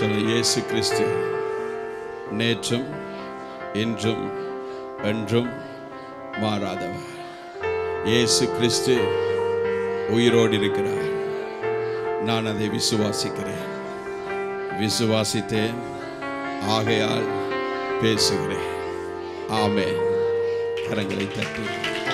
சொல்ல இயேசு கிறிஸ்து நேற்றும் இன்றும் என்றும் மாறாதவர் இயேசு கிறிஸ்து உயிரோடு இருக்கிறார் நான் அதை விசுவாசிக்கிறேன் விசுவாசித்தேன் ஆகையால் பேசுகிறேன் ஆமென் கரங்களை தட்டி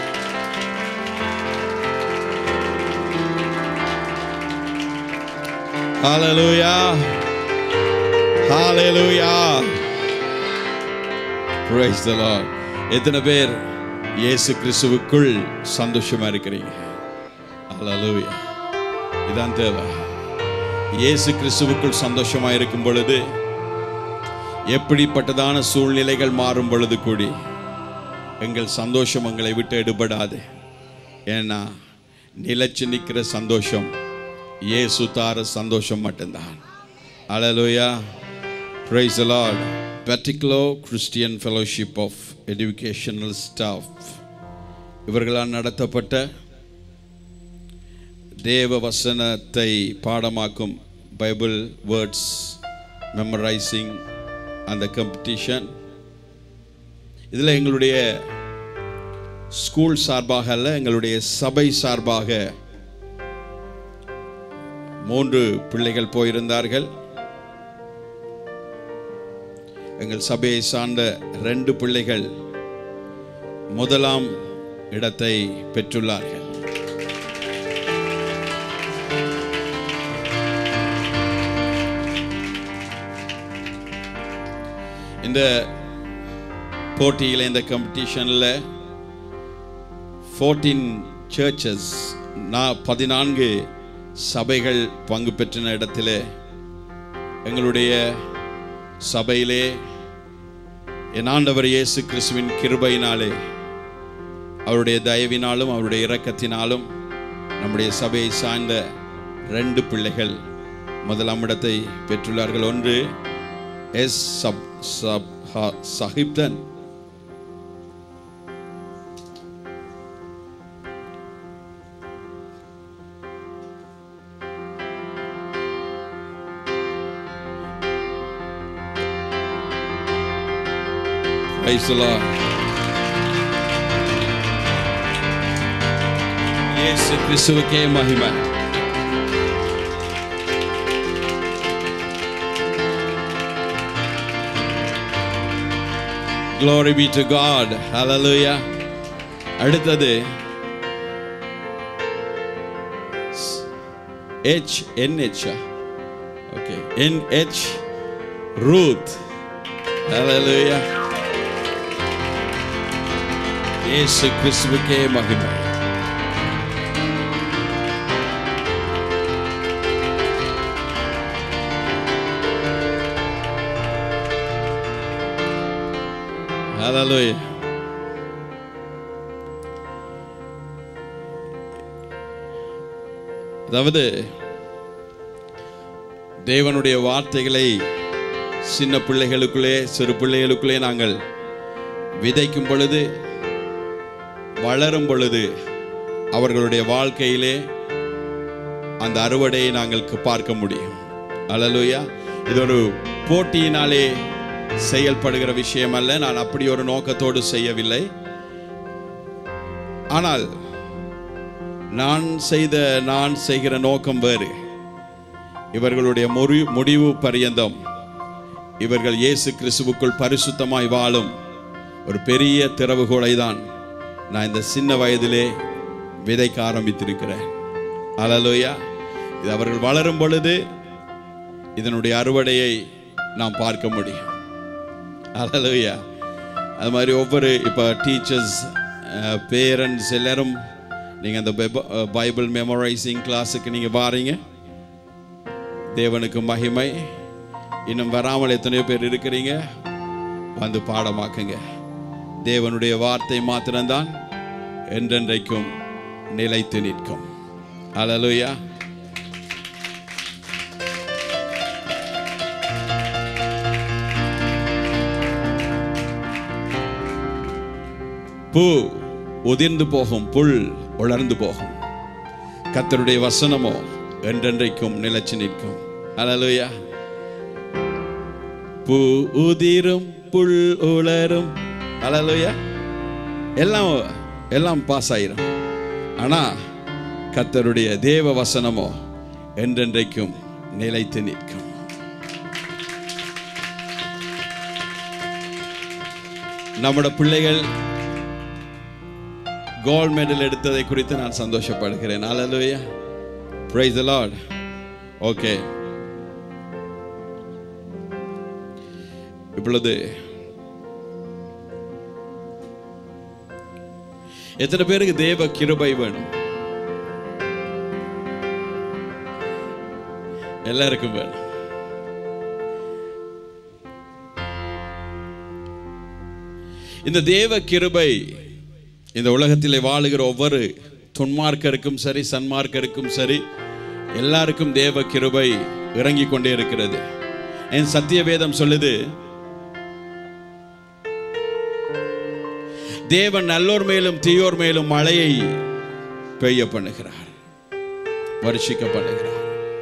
Hallelujah. Hallelujah. Praise the Lord. எத்தனை பேர் இயேசு கிறிஸ்துவுக்குள் சந்தோஷமா இருக்கிறீங்க Hallelujah. இதான் தேவை இயேசு கிறிஸ்துவுக்குள் சந்தோஷமா இருக்கும் பொழுது எப்படிப்பட்டதான சூழ்நிலைகள் மாறும் பொழுது கூடி எங்கள் சந்தோஷம் எங்களை விட்டு எடுபடாது ஏன்னா நிலைச்சு நிற்கிற சந்தோஷம் இயேசு தார சந்தோஷம் மட்டும்தான் அலலுயா praise Lord particular Christian fellowship of educational staff இவர்களால் நடத்தப்பட்ட தேவ வசனத்தை பாடமாக்கும் பைபிள் வேர்ட்ஸ் மெமரைசிங் அந்த காம்படிஷன் இதில் எங்களுடைய ஸ்கூல் சார்பாக அல்ல எங்களுடைய சபை சார்பாக மூன்று பிள்ளைகள் போயிருந்தார்கள் எங்கள் சபையை சார்ந்த ரெண்டு பிள்ளைகள் முதலாம் இடத்தை பெற்றுள்ளார்கள் இந்த போட்டியில் இந்த காம்படிஷனில் ஃபோர்டீன் சர்ச்சஸ் நான் பதினான்கு சபைகள் பங்கு பெற்றின இடத்திலே எங்களுடைய சபையிலே என் ஆண்டவர் இயேசு கிறிஸ்துவின் கிருபையினாலே அவருடைய தயவினாலும் அவருடைய இரக்கத்தினாலும் நம்முடைய சபையை சார்ந்த ரெண்டு பிள்ளைகள் முதலாம் இடத்தை பெற்றுள்ளார்கள் ஒன்று எஸ் சப் சப் ஹ- சஹிப்தன் Praise the Lord. இயேசு கிறிஸ்துவுக்கே மகிமை Glory be to God. Hallelujah. அடுத்தது H NH okay NH Ruth Hallelujah. இயேசு கிறிஸ்துவுக்கே மகிமை Hallelujah. அதாவது தேவனுடைய வார்த்தைகளை சின்ன பிள்ளைகளுக்குள்ளே சிறு பிள்ளைகளுக்குள்ளே நாங்கள் விதைக்கும் பொழுது வளரும் பொழுது அவர்களுடைய வாழ்க்கையிலே அந்த அறுவடையை நாங்கள் க- பார்க்க முடியும் அலலுயா இது ஒரு போட்டியினாலே செயல்படுகிற விஷயம் அல்ல நான் அப்படி ஒரு நோக்கத்தோடு செய்யவில்லை ஆனால் நான் செய்த நான் செய்கிற நோக்கம் வேறு இவர்களுடைய முறி முடிவு பரியந்தம் இவர்கள் இயேசு கிறிஸ்துவுக்குள் பரிசுத்தமாய் வாழும் ஒரு பெரிய திறவுகோலை தான் நான் இந்த சின்ன வயதிலே விதைக்க ஆரம்பித்திருக்கிறேன் அலலோயா இது அவர்கள் வளரும் பொழுது இதனுடைய அறுவடையை நாம் பார்க்க முடியும் அலலோயா அது மாதிரி ஒவ்வொரு இப்போ டீச்சர்ஸ் பேரண்ட்ஸ் எல்லாரும் நீங்கள் அந்த பைப- அஹ், பைபிள் மெமரைசிங் கிளாஸுக்கு நீங்கள் வாரீங்க தேவனுக்கு மகிமை இன்னும் வராமல் எத்தனையோ பேர் இருக்கிறீங்க வந்து பாடமாக்குங்க தேவனுடைய வார்த்தை மாத்திரம்தான் என்றென்றைக்கும் நிலைத்து நிற்கும் அலலுயா பூ உதிர்ந்து போகும் புல் உலர்ந்து போகும் கர்த்தருடைய வசனமோ என்றென்றைக்கும் நிலைச்சு நிற்கும் அலலுயா பூ உதிரும் புல் உலரும் அலலுயா எல்லாம் எல்லாம் பாஸ் ஆயிரும் ஆனா கர்த்தருடைய தேவ வசனமோ என்றென்றைக்கும் நிலைத்து நிற்கும் நம்முடைய பிள்ளைகள் கோல்ட் மெடல் எடுத்ததை குறித்து நான் சந்தோஷப்படுகிறேன் அலலுயா பிரைஸ் த லார்ட் ஓகே இப்பொழுது எத்தனை பேருக்கு தேவ கிருபை வேணும் எல்லாருக்கும் வேணும் இந்த தேவ கிருபை இந்த உலகத்திலே வாழுகிற ஒவ்வொரு துன்மார்க்கருக்கும் சரி சன்மார்க்கருக்கும் சரி எல்லாருக்கும் தேவ கிருபை இறங்கி கொண்டே இருக்கிறது என் சத்திய வேதம் சொல்லுது தேவன் நல்லோர் மேலும் தீயோர் மேலும் மழையை பெய்ய பண்ணுகிறார் வருஷிக்க பண்ணுகிறார்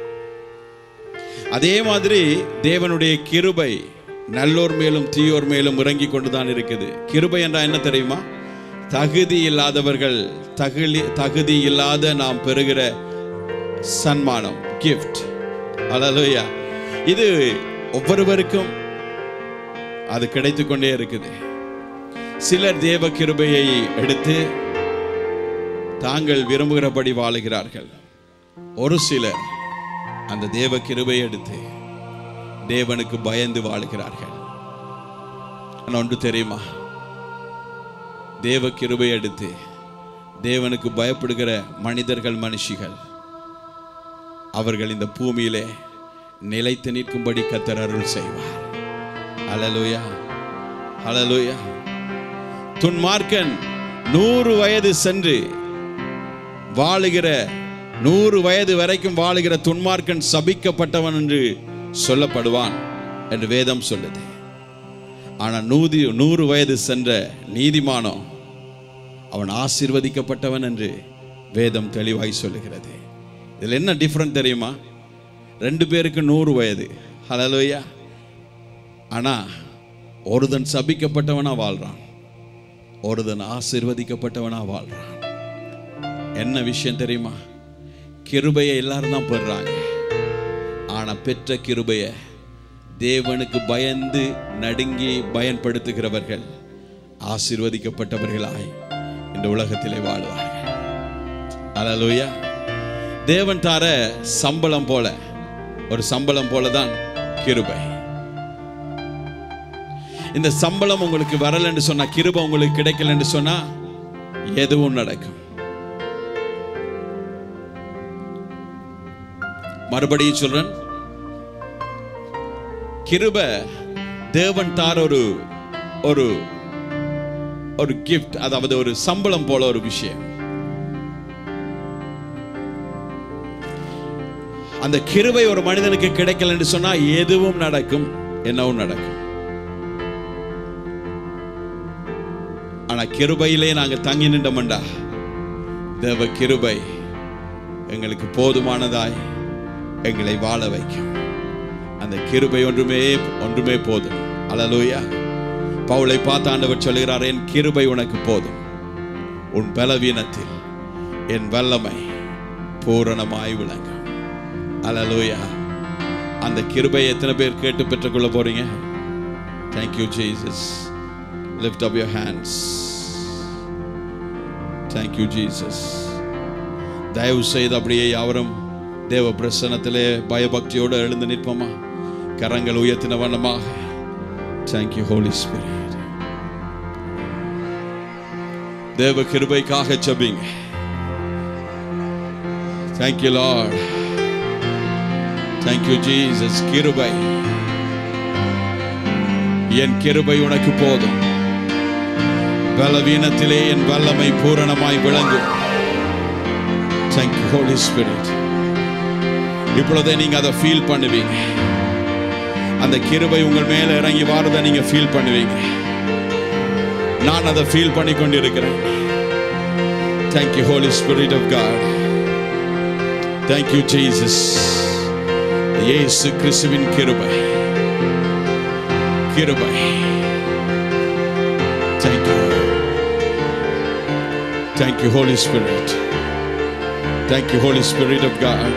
அதே மாதிரி தேவனுடைய கிருபை நல்லோர் மேலும் தீயோர் மேலும் இறங்கி கொண்டுதான் இருக்குது கிருபை என்றா என்ன தெரியுமா தகுதி இல்லாதவர்கள் தகுதி தகுதி இல்லாத நாம் பெறுகிற சன்மானம் கிஃப்ட் அலலுயா இது ஒவ்வொருவருக்கும் அது கிடைத்து கொண்டே இருக்குது சிலர் தேவ கிருபையை எடுத்து தாங்கள் விரும்புகிறபடி வாழுகிறார்கள் ஒரு சிலர் அந்த தேவ கிருபையை எடுத்து தேவனுக்கு பயந்து வாழுகிறார்கள் ஆனா ஒன்று தெரியுமா தேவ கிருபை எடுத்து தேவனுக்கு பயப்படுகிற மனிதர்கள் மனுஷிகள் அவர்கள் இந்த பூமியிலே நிலைத்து நிற்கும்படி கத்தர் அருள் செய்வார் அலலுயா அலலுயா துன்மார்க்கன் நூறு வயது சென்று வாழுகிற நூறு வயது வரைக்கும் வாழுகிற துன்மார்க்கன் சபிக்கப்பட்டவன் என்று சொல்லப்படுவான் என்று வேதம் சொல்லுது ஆனா நூதி நூறு வயது சென்ற நீதிமானோ அவன் ஆசீர்வதிக்கப்பட்டவன் என்று வேதம் தெளிவாய் சொல்லுகிறது இதில் என்ன டிஃப்ரெண்ட் தெரியுமா ரெண்டு பேருக்கு நூறு வயது ஹலலோயா ஆனா ஒருதன் சபிக்கப்பட்டவனா வாழ்றான் ஒருதன் ஆசீர்வதிக்கப்பட்டவனா வாழ்றான் என்ன விஷயம் தெரியுமா கிருபையை எல்லாரும் தான் பெறுறாங்க ஆனா பெற்ற கிருபைய தேவனுக்கு பயந்து நடுங்கி பயன்படுத்துகிறவர்கள் ஆசீர்வதிக்கப்பட்டவர்களாய் இந்த உலகத்திலே வாழ்வார்கள் அலலூயா தேவன் தார சம்பளம் போல ஒரு சம்பளம் போல தான் கிருபை இந்த சம்பளம் உங்களுக்கு வரலன்னு சொன்னா கிருபை உங்களுக்கு கிடைக்கலன்னு சொன்னா எதுவும் நடக்கும் மறுபடியும் சொல்றேன் கிருப தேவன் தார் ஒரு ஒரு ஒரு கிஃப்ட் அதாவது ஒரு சம்பளம் போல ஒரு விஷயம் அந்த கிருபை ஒரு மனிதனுக்கு கிடைக்கலன்னு சொன்னா எதுவும் நடக்கும் என்னவும் நடக்கும் ஆனா கிருபையிலே நாங்க தங்கி நின்றோம்டா தேவ கிருபை எங்களுக்கு போதுமானதாய் எங்களை வாழ வைக்கும் அந்த கிருபை ஒன்றுமே ஒன்றுமே போதும் அலலூயா பவுலை பார்த்து ஆண்டவர் சொல்கிறார் என் கிருபை உனக்கு போதும் உன் பலவீனத்தில் என் வல்லமை பூரணமாய் விளங்கும் அலலூயா அந்த கிருபை எத்தனை பேர் கேட்டு பெற்றுக்கொள்ள போறீங்க thank you Jesus lift up your hands thank you Jesus தயவு செய்து அப்படியே யாவரும் தேவ பிரசனத்திலே பயபக்தியோடு எழுந்து நிற்போமா கரங்கள் உயர்த்தின வண்ணமாக தேங்க்யூ ஹோலி ஸ்பிரிட் தேவ கிருபைக்காக ஜெபிங்க தேங்க்யூ லார்ட் தேங்க்யூ ஜீசஸ் கிருபை என் கிருபை உனக்கு போதும் பலவீனத்திலே என் வல்லமை பூரணமாய் விளங்கும் தேங்க்யூ ஹோலி ஸ்பிரிட் இப்பொழுதே நீங்க அதை ஃபீல் பண்ணுவீங்க அந்த கிருபை உங்கள் மேல இறங்கி வாரதை நீங்க ஃபீல் பண்ணுவீங்க நான் அதை ஃபீல் பண்ணி கொண்டிருக்கிறேன் thank you Holy Spirit of God thank you Jesus இயேசு கிறிஸ்துவின் கிருபை கிருபை Thank you. Thank you, Holy Spirit. Thank you, Holy Spirit of God.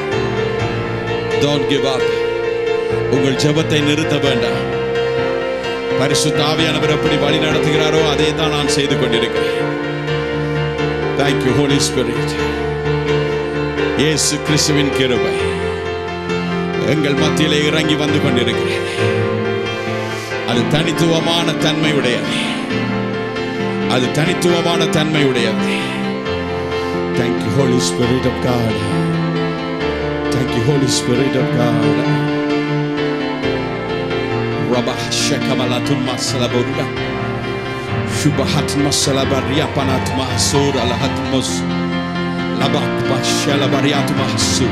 Don't give up. உங்கள் ஜெபத்தை நிறுத்த வேண்டாம் பரிசுத்த ஆவியானவர் எப்படி வழி நடத்துகிறாரோ அதே தான் நான் செய்து கொண்டிருக்கிறேன் Thank you, Holy Spirit. இயேசு கிறிஸ்துவின் கிருபை எங்கள் மத்தியிலே இறங்கி வந்து கொண்டிருக்கிறேன் அது தனித்துவமான தன்மை உடையது அது தனித்துவமான தன்மை உடையது Thank you, Holy Spirit of God. Thank you, Holy Spirit of God. Rabah shakamalatun masalaburia. Shubahat masalabaria panat mahsur alahat mus. Labat bashalabariat mahsur.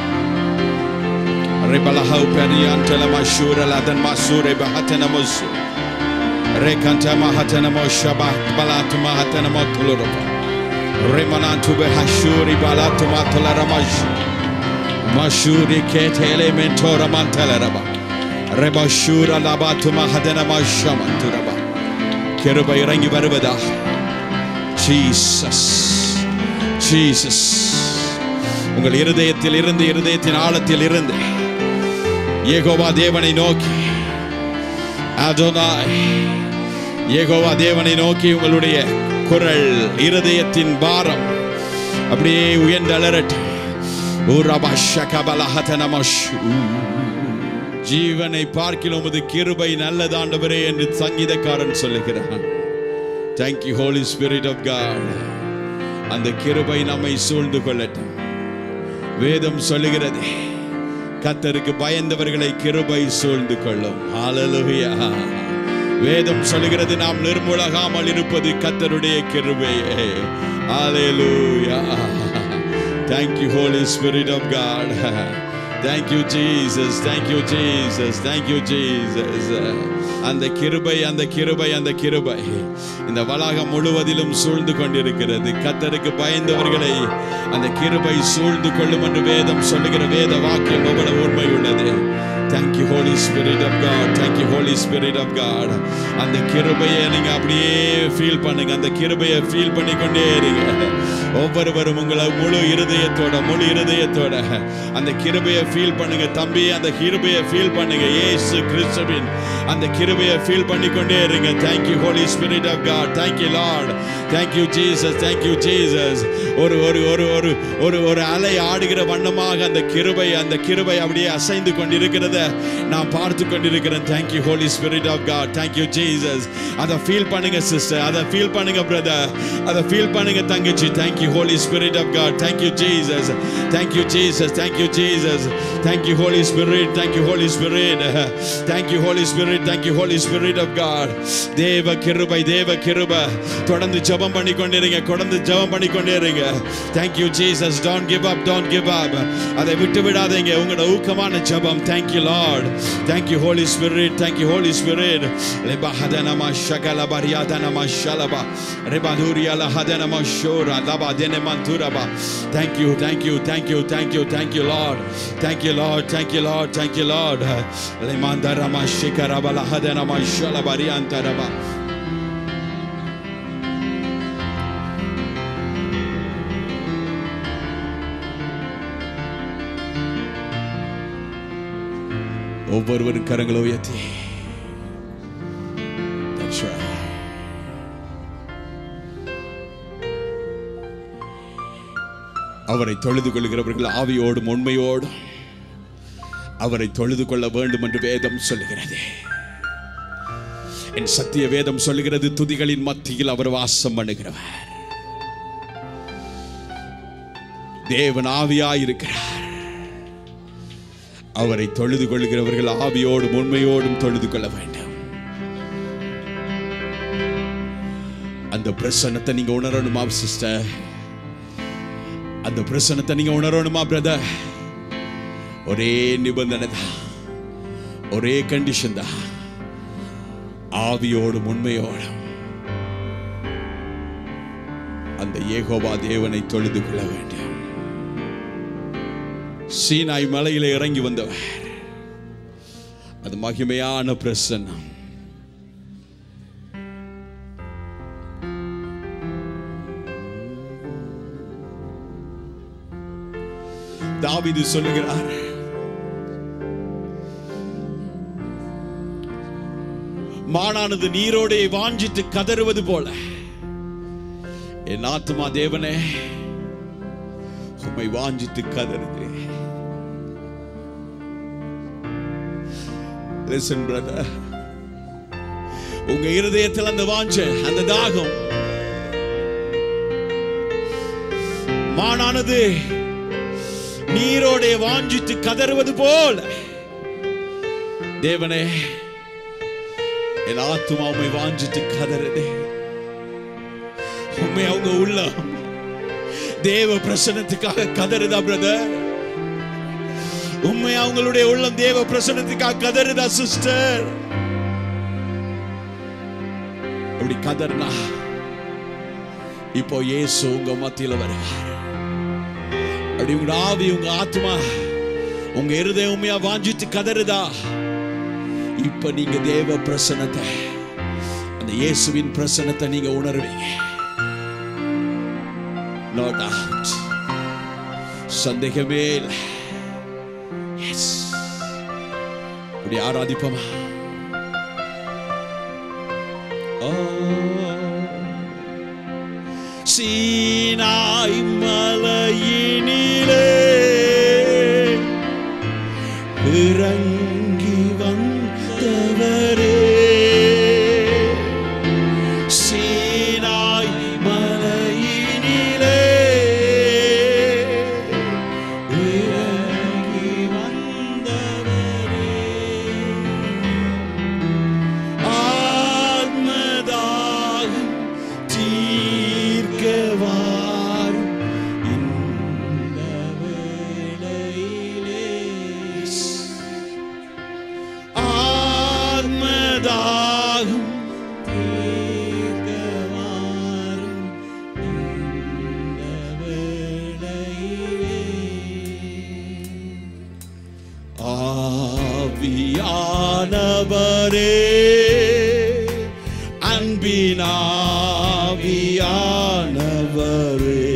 Rebalahau perian telamashura ladan masure bahatana musu. Rekanta mahatana moshabah balat mahatana motulurapa. Remanantu behashuri balatu matalaramash. Mashuri ketele mentora mantalaraba. Rebashura labatu mahadana mashamanturaba. கிருபை இறங்கி வருவதாக Jesus Jesus உங்கள் இருதயத்தில் இருந்து இருதயத்தின் ஆழத்தில் இருந்து ஏகோவா தேவனை நோக்கி அதோனாய் ஏகோவா தேவனை நோக்கி உங்களுடைய குரல் இருதயத்தின் பாரம் அப்படியே உயர்ந்து அலரட்டும் ஜீவனை பார்க்கிலும் உமது கிருபை நல்லதாண்டவரே என்று சங்கீதக்காரன் சொல்லுகிறான் thank you Holy Spirit of God அந்த கிருபை நம்மை சூழ்ந்து கொள்ளட்டும் வேதம் சொல்லுகிறது கத்தருக்கு பயந்தவர்களை கிருபை சூழ்ந்து கொள்ளும் ஹalleluya வேதம் சொல்லுகிறது நாம் நிர்மூலகாமல் இருப்பது கத்தருடைய கிருபையே ஹalleluya thank you holy spirit of god thank you jesus thank you jesus thank you jesus அந்த கிருபை அந்த கிருபை அந்த கிருபை இந்த வளாகம் முழுவதிலும் சூழ்ந்து கொண்டிருக்கிறது கத்தருக்கு பயந்தவர்களை அந்த கிருபை சூழ்ந்து கொள்ளும் என்று வேதம் சொல்லுகிற வேத வாக்கியம் எவ்வளவு உண்மை உள்ளது Thank you Holy Spirit of God Thank you Holy Spirit of God அந்த கிருபையை நீங்க அப்படியே ஃபீல் பண்ணுங்க அந்த கிருபையை ஃபீல் பண்ணி கொண்டே இருங்க ஒவ்வொருவரும் உங்களை முழு இருதயத்தோட முழு இருதயத்தோட அந்த கிருபையை ஃபீல் பண்ணுங்க தம்பி அந்த கிருபையை ஃபீல் பண்ணுங்க இயேசு கிறிஸ்துவின் அந்த கிருபையை ஃபீல் பண்ணி கொண்டே இருங்க Thank you Holy Spirit of God Thank you Lord Thank you Jesus Thank you Jesus ஒரு ஒரு ஒரு ஒரு ஒரு ஒரு அலை ஆடுகிற வண்ணமாக அந்த கிருபை அந்த கிருபை அப்படியே அசைந்து கொண்டிருக்கிறத நான் பார்த்து கொண்டிருக்கிறேன் thank you Holy Spirit of God thank you Jesus அதை ஃபீல் பண்ணுங்க சிஸ்டர் அதை ஃபீல் பண்ணுங்க பிரதர் அதை ஃபீல் பண்ணுங்க தங்கச்சி thank you Holy Spirit of God thank you Jesus thank you Jesus thank you Jesus thank you Holy Spirit thank you Holy Spirit thank you Holy Spirit thank you Holy Spirit of God தேவ கிருபை தேவ கிருபை தொடர்ந்து ஜெபம் பண்ணி கொண்டிருங்க தொடர்ந்து ஜெபம் பண்ணி கொண்டே இருங்க thank you Jesus don't give up don't give up அதை விட்டு விடாதீங்க உங்களோட ஊக்கமான ஜெபம் thank you Lord thank you Holy Spirit thank you Holy Spirit லெபா ஹதனமா ஷகல பரியாதனமா ஷலபா ரெபா தூரியால ஹதனமா ஷோரா லபா தெனமந்துரபா thank you thank you thank you thank you thank you Lord thank you Lord thank you Lord thank you Lord லெமாந்தரமா ஷிகரபல ஹதனமா ஷலபரியாந்தரபா ஒவ்வொருவரும் கரங்களை உயர்த்தி That's right. அவரை தொழுது கொள்கிறவர்கள் ஆவியோடும் உண்மையோடும் அவரை தொழுது கொள்ள வேண்டும் என்று வேதம் சொல்லுகிறது என் சத்திய வேதம் சொல்லுகிறது துதிகளின் மத்தியில் அவர் வாசம் பண்ணுகிறவர் தேவன் ஆவியாயிருக்கிறார் அவரை தொழுது கொள்கிறவர்கள் ஆவியோடும் உண்மையோடும் தொழுது கொள்ள வேண்டும் அந்த பிரசன்னத்தை நீங்க உணரணுமா சிஸ்டர் அந்த பிரசன்னத்தை நீங்க உணரணுமா பிரதர் ஒரே நிபந்தனை தான் ஒரே கண்டிஷன் தான் ஆவியோடும் உண்மையோடும் அந்த ஏகோபா தேவனை தொழுது கொள்ள வேண்டும் சீனாய் மலையில இறங்கி வந்தவர் அது மகிமையான பிரசன்னம் தாவீது சொல்லுகிறார் மானானது நீரோடே வாஞ்சித்து கதறுவது போல என் ஆத்துமா தேவனே உம்மை வாஞ்சித்து கதறுது லிசன் பிரதர் உங்க இருதயத்தில் அந்த வாஞ்ச அந்த தாகம் மானானது நீரோடே வாஞ்சித்து கதறுவது போல தேவனே என் ஆத்துமா உம்மை வாஞ்சித்து கதறுதே உண்மை அவங்க உள்ளம் தேவ பிரசனத்துக்காக கதறுதா பிரதர் உண்மை அவங்களுடைய உள்ளம் தேவ பிரசனத்துக்காக கதறுதா சிஸ்டர் அப்படி கதர்னா இப்போ இயேசு உங்க மத்தியில வருவார் அப்படி உங்க ஆவி உங்க ஆத்மா உங்க இருதயம் உண்மையா வாஞ்சித்து கதறுதா இப்ப நீங்க தேவ பிரசனத்தை அந்த இயேசுவின் பிரசனத்தை நீங்க உணர்வீங்க நோ டவுட் சந்தேகமே இல்லை எஸ் இப்படி ஆராதிப்போமா ஓ சீனாய் மலையினிலே இறங்கி வந்தவரே சீனாய் மலையினிலே இறங்கி வந்தவரே ஆத்மதாகம் தீர்க்கவாரும் இந்த வேளையிலே ஆத்மதாகம் தீர்க்கவாரும் இந்த வேளையிலே ஆவியானவரே அன்பினாவியானவரே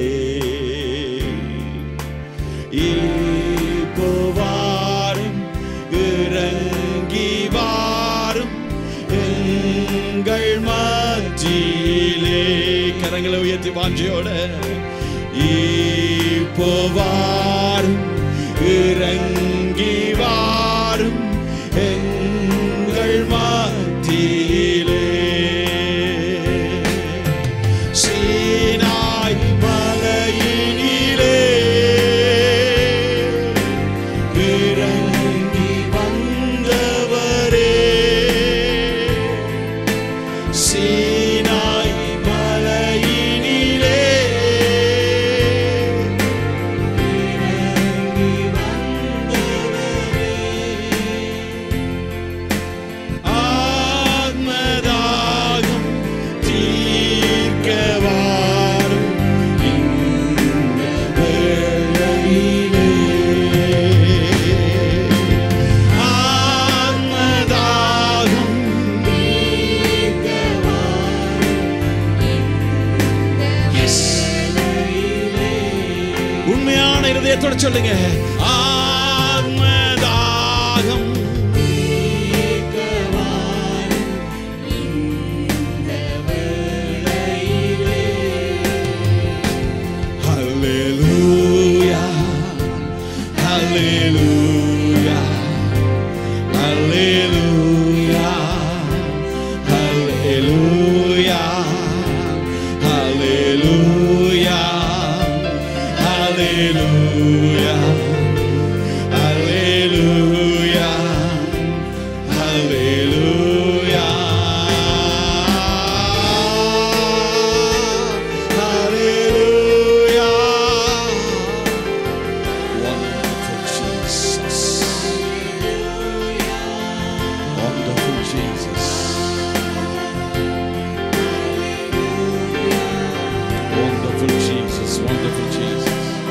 இப்போ வாரும் இறங்கி வாரும் எங்கள் மத்தியிலே கரங்களை உயர்த்தி வாஞ்சியோட இப்போ வாரும் இறங்கி வாரும் எங்கள் மத்தியிலே சீனாய் மலையினிலே இறங்கி வந்தவரே சீனாய் மலையினிலே இறங்கி வந்தவரே ஆத்மதாகம் தீர்க்கவாரும் இந்த வேளையிலே. ஆத்மதாகம் Yes. உண்மையான இருதயத்தோட சொல்லுங்க ஆத்மதாகம் Hallelujah. Hallelujah. Hallelujah. Hallelujah. Hallelujah. Hallelujah. Hallelujah. Hallelujah. Hallelujah. Wonderful Jesus. Wonderful Jesus. Wonderful Jesus. Wonderful Jesus.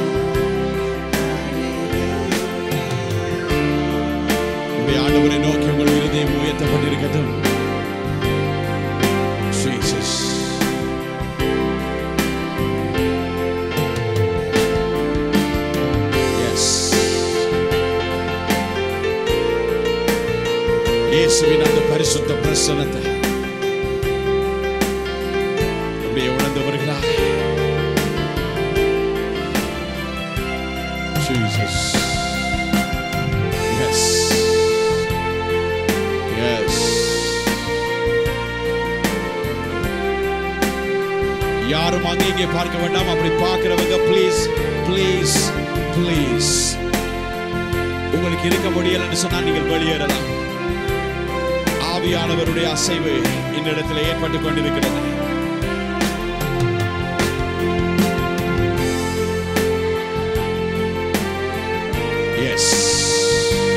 உடைய ஆண்டவரை நோக்கி உங்கள் இருதயம் உயர்த்தப்பட்டிருக்கட்டும் Jesus. Yes. இயேசுவின் அந்த பரிசுத்த பிரசனத்தை அப்படியே உணர்ந்தவர்களா Jesus. Yes. Yes. யாரும் அங்கே இங்கே பார்க்க வேண்டாம் அப்படி பார்க்கிறவங்க ப்ளீஸ் ப்ளீஸ் ப்ளீஸ் உங்களுக்கு இருக்க முடியல என்று சொன்னால் நீங்கள் வெளியேறலாம் ஆவியானவருடைய அசைவு இந்த இடத்துல ஏற்பட்டு கொண்டிருக்கிறது Yes.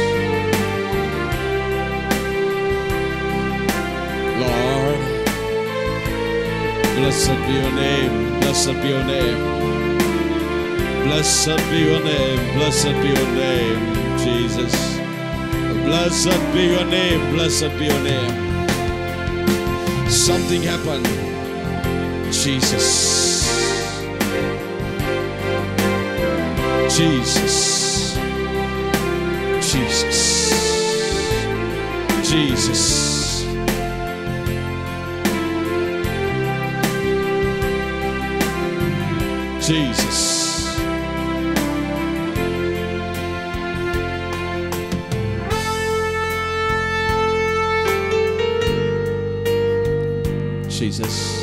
Lord, blessed be your name, blessed be your name. Blessed be your name, blessed be your name, Jesus. Blessed be your name, blessed be your name. Something happened, Jesus. Jesus. Jesus. Jesus. Jesus. Jesus.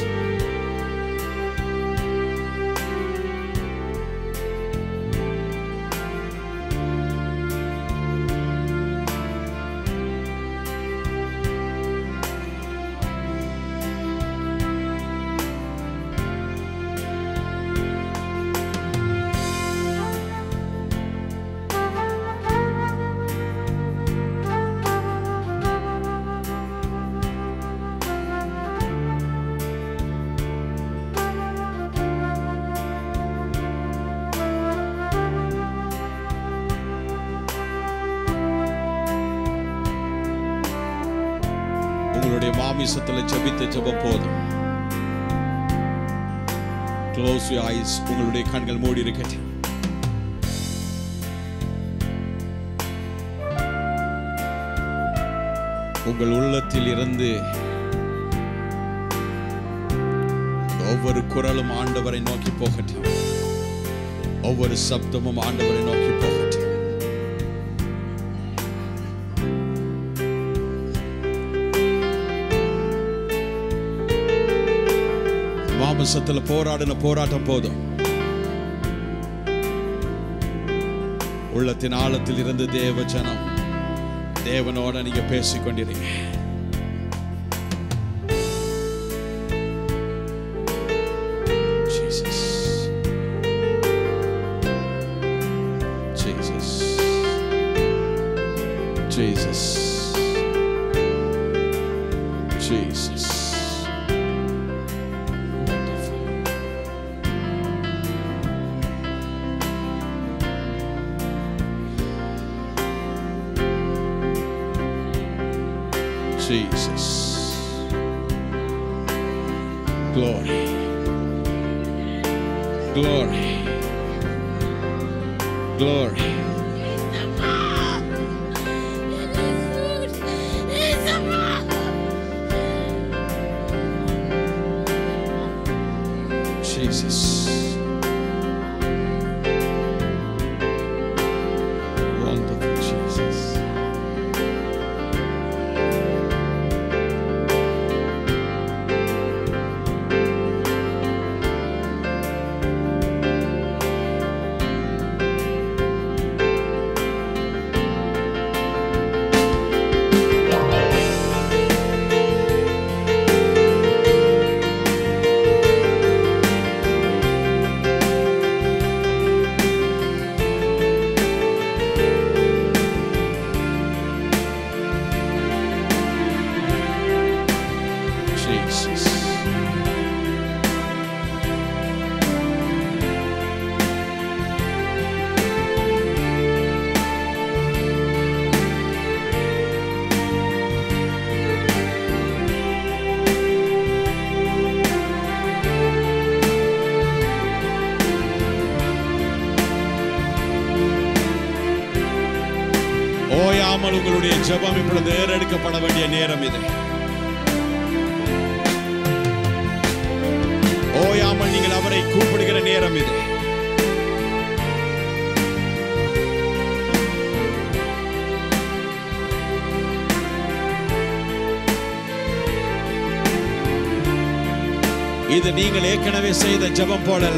உங்களுடைய மாமிசத்தில் ஜெபித்த ஜெபம் போதும் close you ice உங்களுடைய கண்கள் மூடி இருக்கட்டும் உங்கள் உள்ளத்தில் இருந்து ஒவ்வொரு குரலும் ஆண்டவரை நோக்கி போகட்டும் ஒவ்வொரு சப்தமும் ஆண்டவரை நோக்கி போகட்டும் மாமிசத்துல போராடின போராட்டம் போதும் உள்ளத்தின் ஆழத்தில் இருந்து தேவ ஜனம் தேவனோட நீங்க பேசிக் கொண்டிருங்க Jesus. Jesus. Jesus. Jesus. Wonderful. Jesus. Glory. Glory. Glory. Jesus. Wonderful Jesus. ஓயாமல் உங்களுடைய ஜெபம் இப்பொழுது ஏறெடுக்கப்பட வேண்டிய நேரம் இது ஓயாமல் நீங்கள் அவரை கூப்பிடுகிற நேரம் இது இது நீங்கள் ஏற்கனவே செய்த ஜெபம் போலல்ல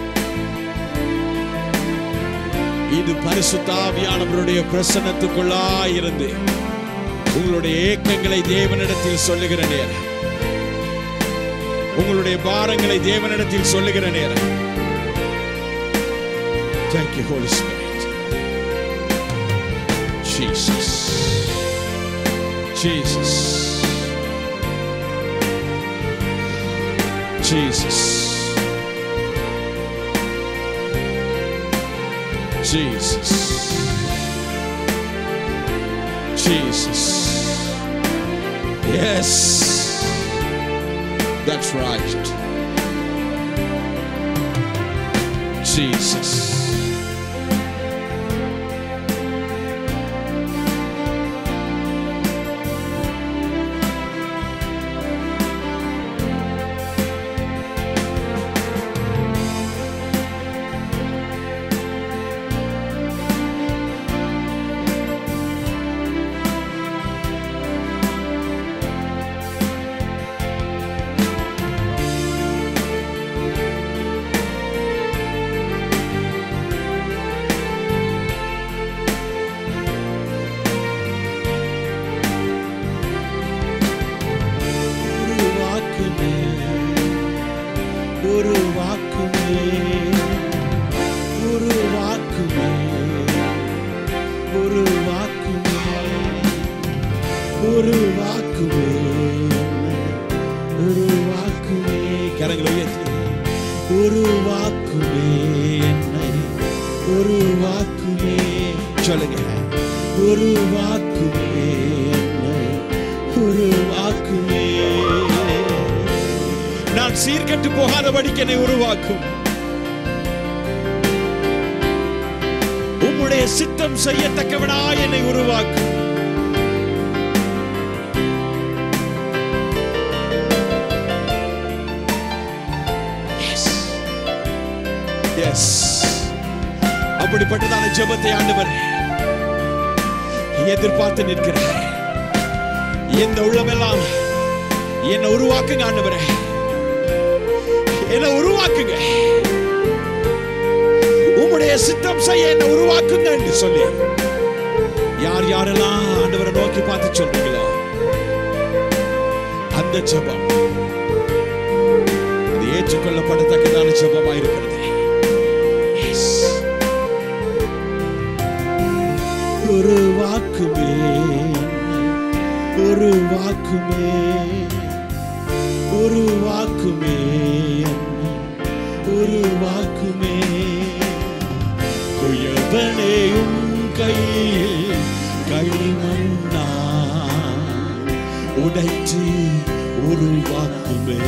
இது பரிசுத்தாவியானவருடைய பிரசன்னத்துக்குள்ளாய் இருந்து உங்களுடைய ஏக்கங்களை தேவனிடத்தில் சொல்லுகிற நேரம் உங்களுடைய பாரங்களை தேவனிடத்தில் சொல்லுகிற நேரம் Thank you, Holy Spirit. Jesus. Jesus. Jesus. Jesus. Jesus. Yes. That's right. Jesus. ஒரு வாக்குமே ஒரு வாக்குமே ஒரு வாக்குமே ஒரு வாக்குமே ஒரு வாக்குமே ஒரு வாக்குமே கரங்களை உயர்த்தி ஒரு வாக்குமே என்னை ஒரு வாக்குமே சொல்லுங்க ஒரு வாக்குமே என்னை ஒரு வாக்குமே நான் சீர்கெட்டு போகாதபடிக்கு என்னை உருவாக்கும் உம்முடைய சித்தம் செய்யத்தக்கவனா என்னை உருவாக்கும் Yes. Yes. அப்படிப்பட்டதான ஜெபத்தை ஆண்டவர் எதிர்பார்த்து நிற்கிறார் இந்த உள்ளமெல்லாம் என்னை உருவாக்குங்க ஆண்டவரே என்னை உருவாக்குங்க உம்முடைய சித்தம் செய்ய என்னை உருவாக்குங்க என்று சொல்லி யார் யாரெல்லாம் ஆண்டவரை நோக்கி பார்த்து சொல்றீங்களோ அந்த ஜெபம் அது ஏற்றுக்கொள்ளப்படத்தக்கதான ஜெபமா இருக்கிறது Yes. ஒரு வாக்குமே ஒரு வாக்குமே ஒரு வாக்குமே ஒரு வாக்குமே குயவனையும் கையில் களிமண்ணா உடைத்து ஒரு வாக்குமே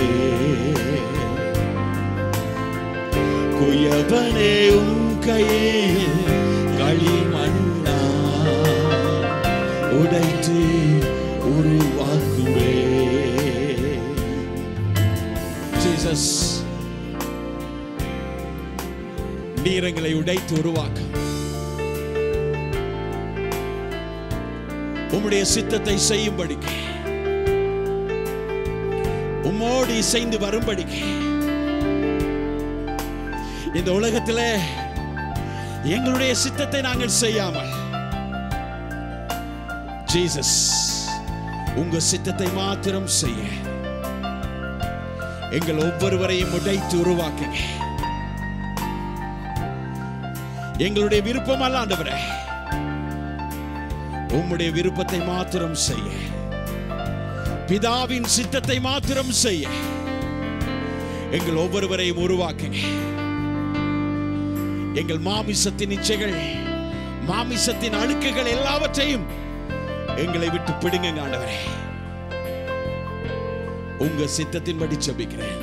குயவனையும் கையில் களிமண்ணா உடைத்து உருவாக்குவே ஜீசஸ் நீரங்களை உடைத்து உருவாக்க உம்முடைய சித்தத்தை செய்யும்படிக்கு உம்மோடு இசைந்து வரும்படிக்கு இந்த உலகத்திலே எங்களுடைய சித்தத்தை நாங்கள் செய்யாமல் ஜீசஸ் உங்க சித்தத்தை மாத்திரம் செய்ய எங்கள் ஒவ்வொருவரையும் உடைத்து உருவாக்குங்க எங்களுடைய விருப்பம் அல்ல ஆண்டவரே உம்முடைய விருப்பத்தை மாத்திரம் செய்ய பிதாவின் சித்தத்தை மாத்திரம் செய்ய எங்கள் ஒவ்வொருவரையும் உருவாக்குங்க எங்கள் மாமிசத்தின் இச்சைகள் மாமிசத்தின் அழுக்குகள் எல்லாவற்றையும் எங்களை விட்டு பிடுங்க ஆண்டவரே உங்க சித்தத்தின்படி ஜெபிக்கிறேன்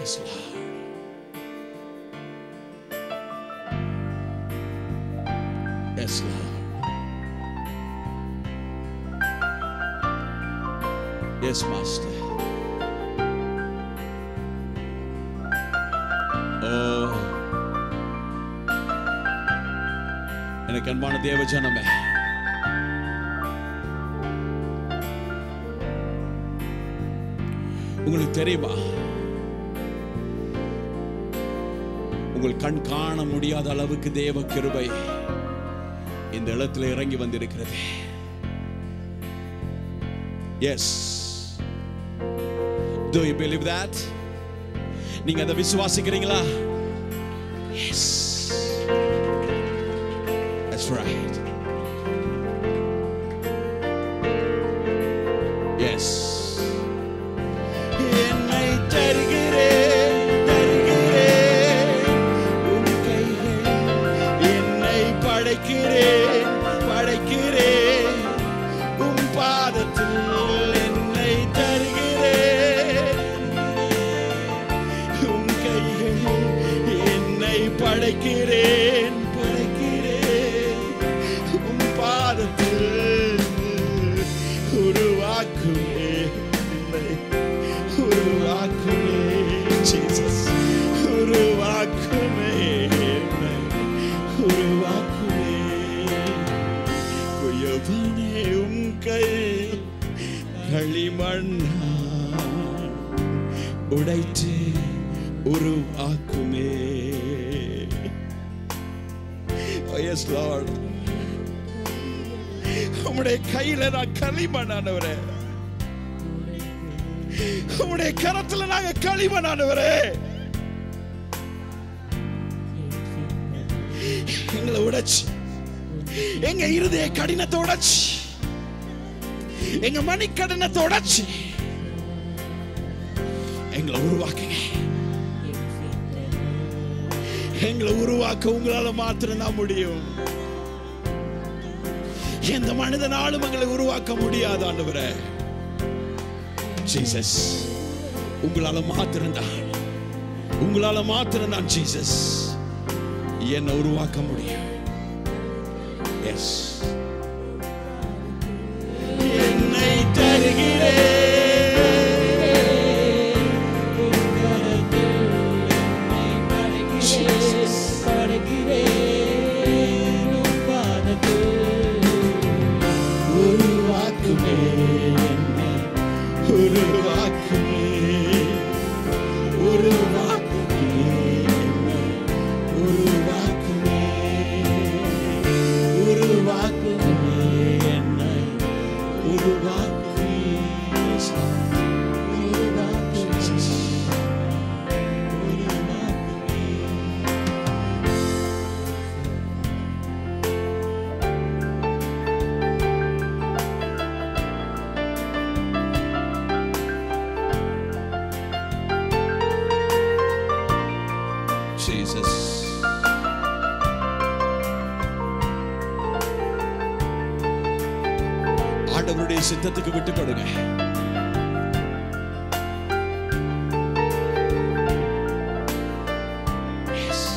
Yes, Lord. Yes, Lord. Yes, Master. Oh. எனக்கு அன்பான தேவ ஜனமே உங்களுக்கு தெரியுமா உங்கள் கண் காண முடியாத அளவுக்கு தேவ கிருபை இந்த இடத்துல இறங்கி வந்திருக்கிறது yes Do you believe that? நீங்க அதை விசுவாசிக்கிறீங்களா எஸ் That's right. Yes. என்னை தருகிறேன், தருகிறேன் உம் கைகளில். என்னை படைக்கிறேன், படைக்கிறேன் உம் பாதத்தில் என்னை தருகிறேன் உம் கைகளில் என்னை படைக்கிறேன் படைக்கிறேன் உம் பாதத்தில் உருவாக்குமே என்னை உருவாக்குமே ஜீசஸ் உருவாக்குமே என்னை உருவாக்குமே குயவனே உம் கை களிமண்ணா உடைத்து உருவாக்குமே Oh, yes, Lord. உம்முடைய கையில நான் களிமண்ணானவரே உம்முடைய கரத்துல நாங்க களிமண்ணானவரே எங்களை உடைச்சு எங்க இருதய கடினத்தை உடைச்சு எங்க மணி கடினத்தை உடைச்சு எங்களை உருவாக்குங்க எங்களை உருவாக்க உங்களால மாத்திரம்தான் முடியும் எந்த மனிதனாலும் எங்களை உருவாக்க முடியாது ஆண்டவரே ஜீசஸ் உங்களால மாத்திரம்தான் உங்களால மாத்திரம்தான் ஜீசஸ் என்னை உருவாக்க முடியும் எஸ் என்னை தருகிறேன் உருவாக்குமே என்னை உருவாக்குமே உருவாக்குமே என்னை உருவாக்குமே உருவாக்குமே என்னை உருவாக்குமே உருவாக்குமே உருவாக்குமே Jesus. ஆண்டவருடைய சித்தத்துக்கு விட்டு கொடுங்க Yes.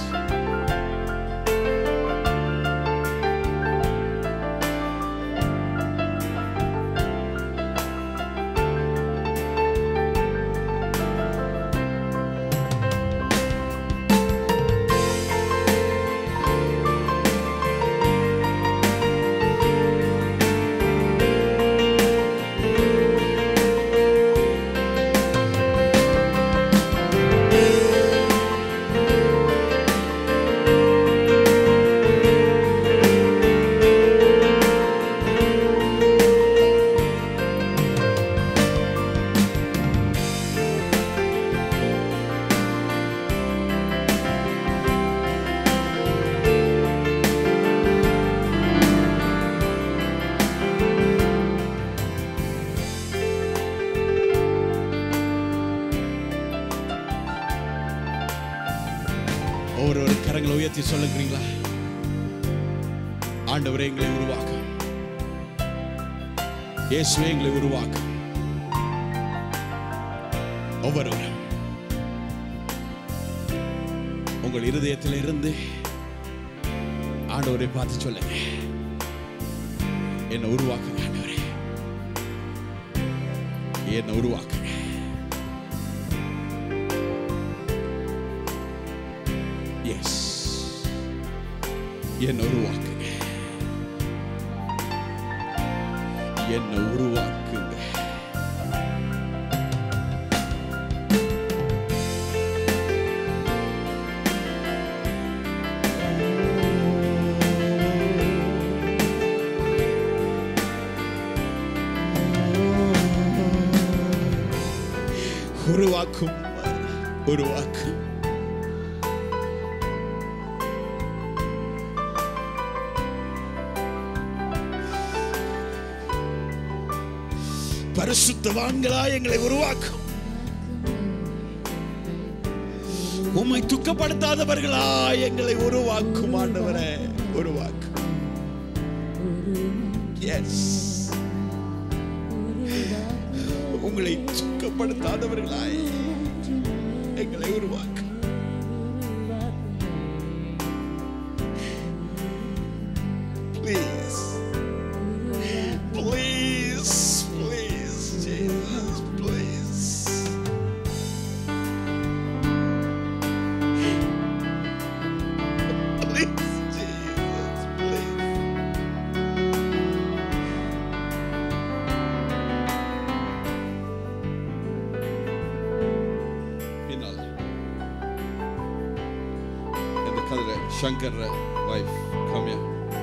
ஒவ்வொரு கரங்களை உயர்த்தி சொல்லுகிறீங்களா ஆண்டவரே எங்களை உருவாக்க இயேசுவே எங்களை உருவாக்க ஒவ்வொருவரும் உங்கள் இருதயத்தில் இருந்து ஆண்டவரை பார்த்து சொல்லுங்க என்னை உருவாக்குங்க ஆண்டவரே என்னை உருவாக்குங்க எஸ் என்னை உருவாக்குங்க என்னை உருவாக்குங்க உருவாக்கும் உருவாக்கும் பரிசுத்தவான்களா எங்களை உருவாக்கும் உம்மை துக்கப்படுத்தாதவர்களா எங்களை உருவாக்கும் ஆண்டவரே உருவாக்கும் எஸ் உங்களை துக்கப்படுத்தாதவர்களாய் எங்களை உருவாக்கும் Please. Please, please, Jesus, please. Please, Jesus, please. பின்னால் இந்த கதிர சங்கர் வைஃப் கம்யா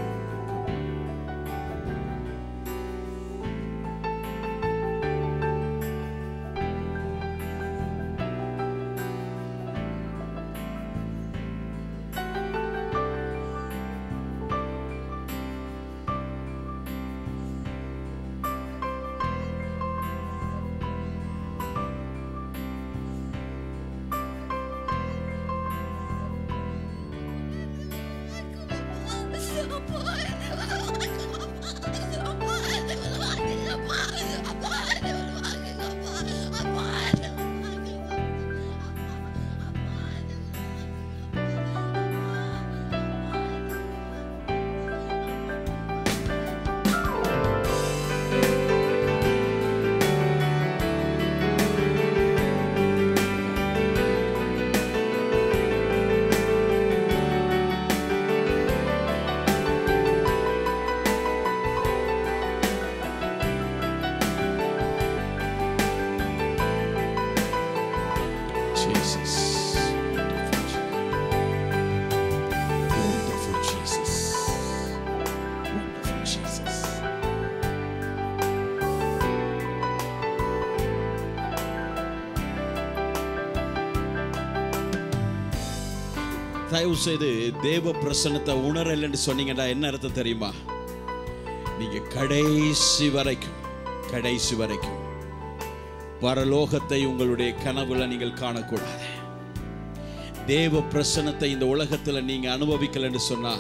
Jesus. Wonderful Jesus. Wonderful Jesus. தயவு செய்து தேவ பிரசன்னத்தை உணரலன்னு சொன்னீங்கன்னா என்ன அர்த்தம் தெரியுமா நீங்க கடைசி வரைக்கும் கடைசி வரைக்கும் பரலோகத்தை உங்களுடைய கனவுல நீங்கள் காணக்கூடாது தேவ பிரசன்னத்தை இந்த உலகத்துல நீங்க அனுபவிக்கலன்னு சொன்னா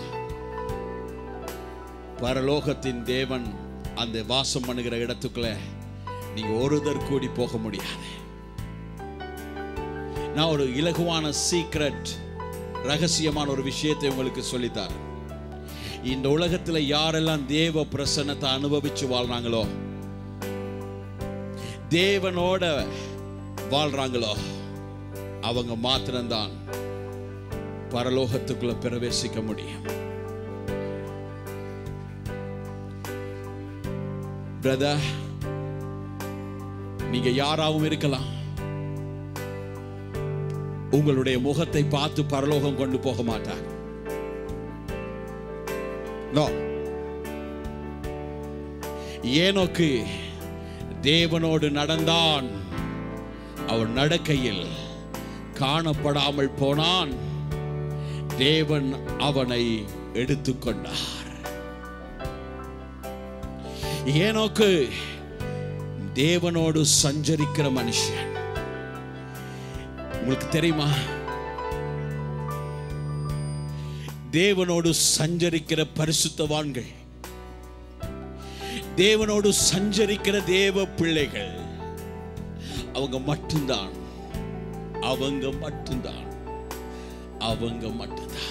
பரலோகத்தின் தேவன் அந்த வாசம் பண்ணுகிற இடத்துக்குள்ள நீங்க ஒருதர் கூடி போக முடியாது நான் ஒரு இலகுவான சீக்ரெட் ரகசியமான ஒரு விஷயத்தை உங்களுக்கு சொல்லித்தாரேன் இந்த உலகத்துல யாரெல்லாம் தேவ பிரசன்னத்தை அனுபவிச்சு வாழ்றாங்களோ தேவனோட வாழ்றாங்களோ அவங்க மாத்திரம்தான் பரலோகத்துக்குள்ள பிரவேசிக்க முடியும் பிரதர் நீங்க யாராவும் இருக்கலாம் உங்களுடைய முகத்தை பார்த்து பரலோகம் கொண்டு போக மாட்டார் No. ஏனோக்கு தேவனோடு நடந்தான் அவன் நடக்கையில் காணப்படாமல் போனான் தேவன் அவனை எடுத்துக்கொண்டார் ஏனோக்கு தேவனோடு சஞ்சரிக்கிற மனுஷன் உங்களுக்கு தெரியுமா தேவனோடு சஞ்சரிக்கிற பரிசுத்தவான்கள் தேவனோடு சஞ்சரிக்கிற தேவ பிள்ளைகள் அவங்க மட்டும்தான் அவங்க மட்டும்தான் அவங்க மட்டும்தான்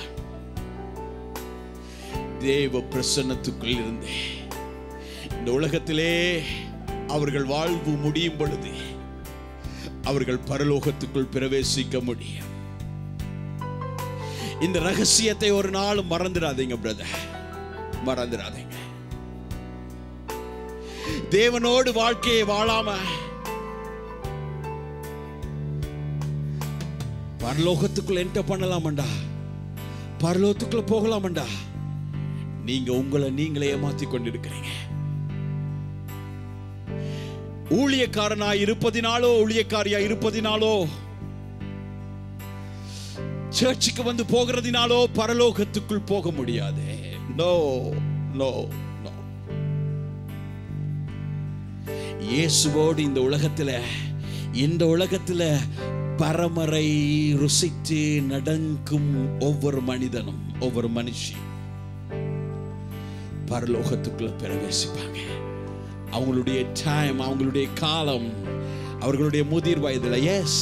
தேவ பிரசன்னத்துக்குள் இருந்தே இந்த உலகத்திலே அவர்கள் வாழ்வு முடியும் பொழுது அவர்கள் பரலோகத்துக்குள் பிரவேசிக்க முடியும் இந்த ரகசியத்தை ஒரு நாள் மறந்துடாதீங்க பிரதர் மறந்துடாதீங்க தேவனோடு வாழ்க்கையை வாழாம பரலோகத்துக்குள்ள என்டர் பண்ணலாமண்டா பரலோகத்துக்குள்ள போகலாமண்டா நீங்க உங்களை நீங்களே ஏமாத்தி கொண்டிருக்கிறீங்க ஊழியக்காரனாய் இருப்பதினாலோ ஊழியக்காரியா இருப்பதினாலோ சர்ச்சுக்கு வந்து போகிறதினாலோ பரலோகத்துக்குள் போக முடியாது நோ நோ நோ இயேசுவோடு இந்த உலகத்துல இந்த உலகத்துல பரமரை ருசித்து நடக்கும் ஒவ்வொரு மனிதனும் ஒவ்வொரு மனுஷி பரலோகத்துக்குள்ள பிரவேசிப்பாங்க அவங்களுடைய டைம் அவங்களுடைய காலம் அவர்களுடைய முதிர் வயதுல எஸ்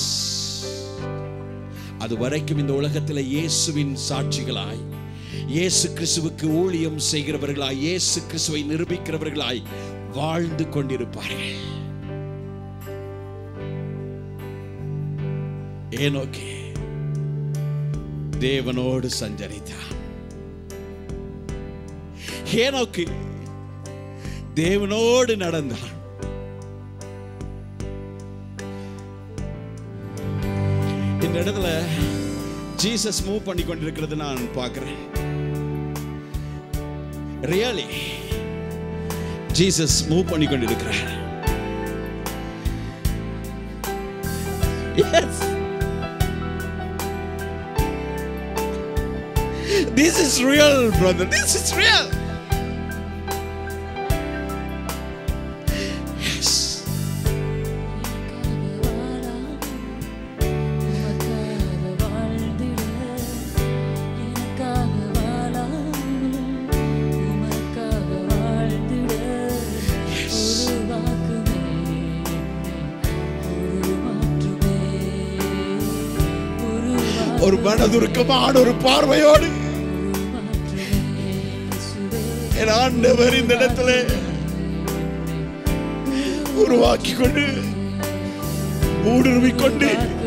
அது வரைக்கும் இந்த உலகத்தில் இயேசுவின் சாட்சிகளாய் இயேசு கிறிஸ்துவுக்கு ஊழியம் செய்கிறவர்களாய் இயேசு கிறிஸ்துவை நிரூபிக்கிறவர்களாய் வாழ்ந்து கொண்டிருப்பார்கள் ஏனோக்கே தேவனோடு சஞ்சரித்தான் ஏனோக்கு தேவனோடு நடந்தான் இந்த இடத்துல ஜீசஸ் மூவ் பண்ணி கொண்டிருக்கிறது நான் பார்க்கிறேன் ரியலி ஜீசஸ் மூவ் பண்ணி கொண்டிருக்கிறார் Yes. This is real, brother. This is real. Yes. ஒரு மனதுருக்கமான ஒரு பார்வையோடு என் ஆண்டவர் இந்த இடத்துல உருவாக்கி கொண்டு ஊடுருவிக் கொண்டு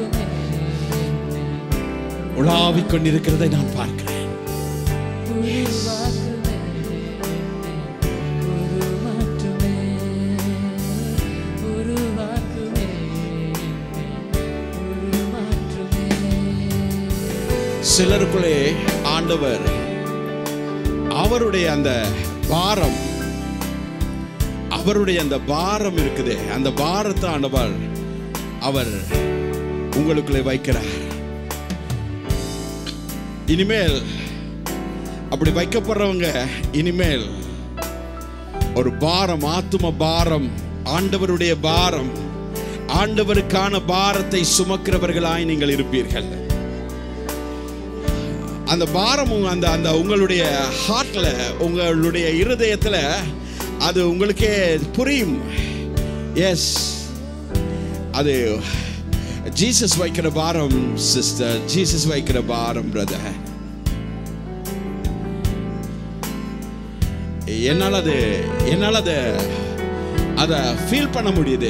உலாவிக் கொண்டிருக்கிறதை நான் பார்க்கிறேன் சிலருக்குள்ளே ஆண்டவர் அவருடைய அந்த பாரம் அவருடைய அந்த பாரம் இருக்குதே அந்த பாரத்தை ஆண்டவர் அவர் உங்களுக்குள்ளே வைக்கிறார் இனிமேல் அப்படி வைக்கப்படுறவங்க இனிமேல் ஒரு பாரம் ஆத்தும பாரம் ஆண்டவருடைய பாரம் ஆண்டவருக்கான பாரத்தை சுமக்கிறவர்களாய் நீங்கள் இருப்பீர்கள் அந்த பாரமும் அந்த அந்த உங்களுடைய ஹார்ட்ல உங்களுடைய இருதயத்துல அது உங்களுக்கே புரியும் எஸ் அது ஜீசஸ் வைக்கிற பாரம் சிஸ்டர் ஜீசஸ் வைக்கிற பாரம் பிரதர் என்னால் அது என்னால் அதை அதை ஃபீல் பண்ண முடியுது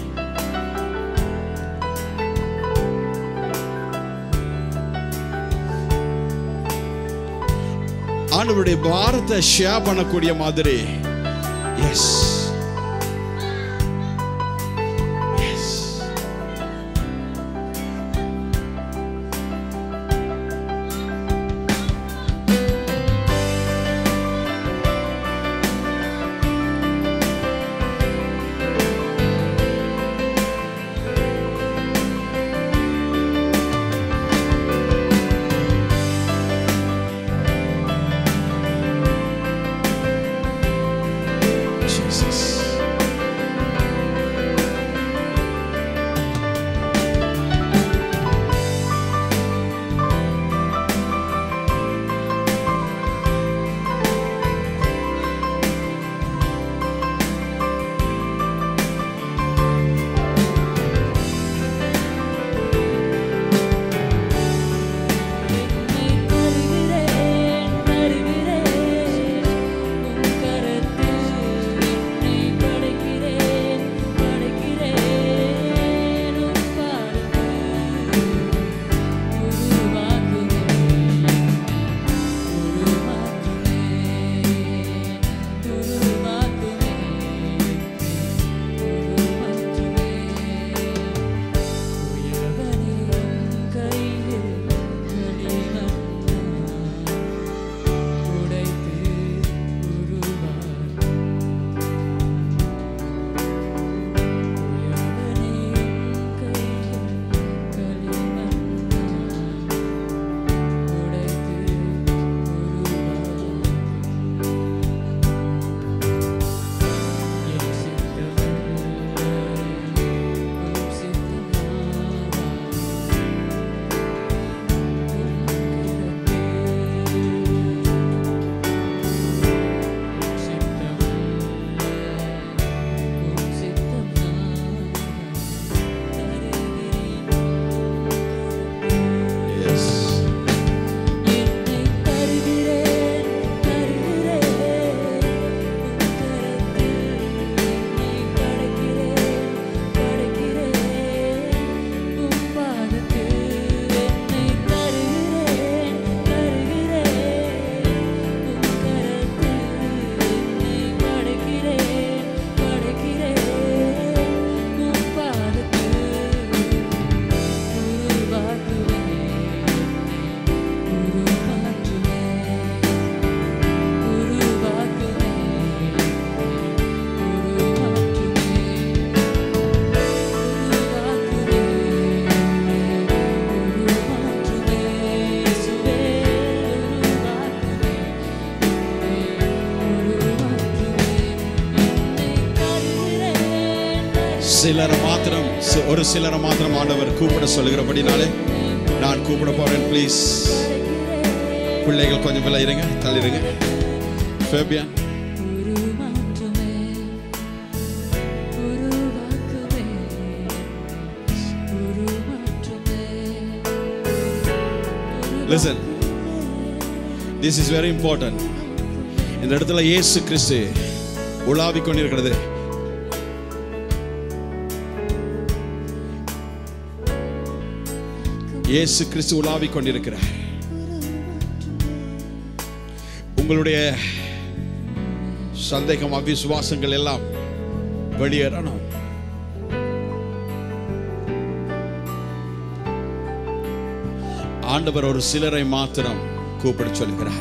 ஆண்டவருடைய பாரத்தை ஷேர் பண்ணக்கூடிய மாதிரி எஸ் Jesus. சிலரை மாத்திரம் சி- ஒரு சிலரை மாத்திரம் ஆண்டவர் கூப்பிட சொல்லுகிறபடினாலே நான் கூப்பிட போறேன் ப்ளீஸ் பிள்ளைகள் கொஞ்சம் விலை இருங்க தள்ளிடுங்க ஃபேபியான் ஒரு மாற்றமே உருவாக்குவே ஒரு மாற்றமே listen this is very important இந்த இடத்துல இயேசு கிறிஸ்து உலாவிக் கொண்டிருக்கிறது இயேசு கிறிஸ்து உலாவிக் கொண்டிருக்கிறார் உங்களுடைய சந்தேகம் அவிசுவாசங்கள் எல்லாம் வெளியேறணும் ஆண்டவர் ஒரு சிலரை மாத்திரம் கூப்பிட சொல்கிறார்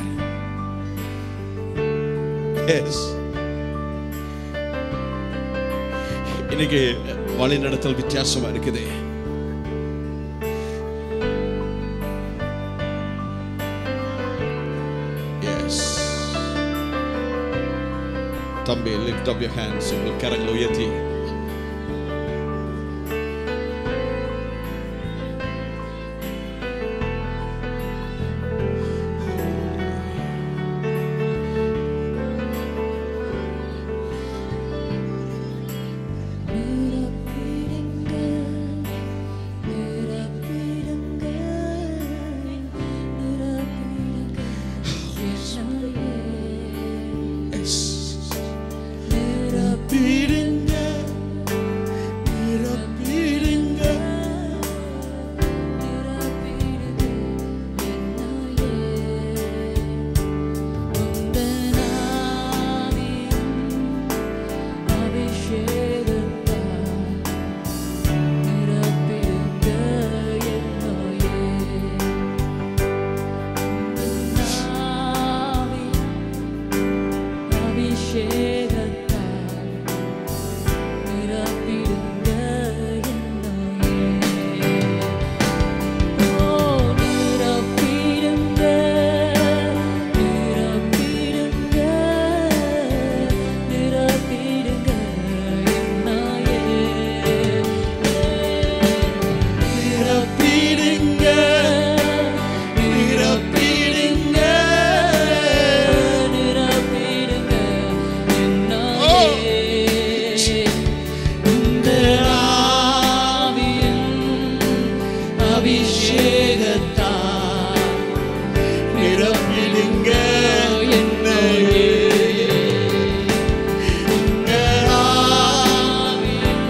Yes. இன்னைக்கு வழி நடத்தல் வித்தியாசமா இருக்குது Yes. தம்பி lift up your hands உங்கள் கரங்களை உயர்த்தி நிரப்பிடுங்க நிரப்பிடுங்க நிரப்பிடுங்க இயேசுவே Yes. நிரப்பிடுங்க நிரப்பிடுங்க நிரப்பிடுங்க என்னையே உந்தன் ஆவியின் அபிஷேகத்தால் நிரப்பிடுங்க என்னையே உந்தன் ஆவியின் அபிஷேகத்தால் நிரப்பிடுங்க என்னையே ஓ நிரப்பிடுங்க நிரப்பிடுங்க நிரப்பிடுங்க என்னையே நிரப்பிடுங்க நிரப்பிடுங்க நிரப்பிடுங்க என்னையே இந்த ஆவியின் அபிஷேகத்தால் நிரப்பிடுங்க என்னையே இந்த ஆவியின்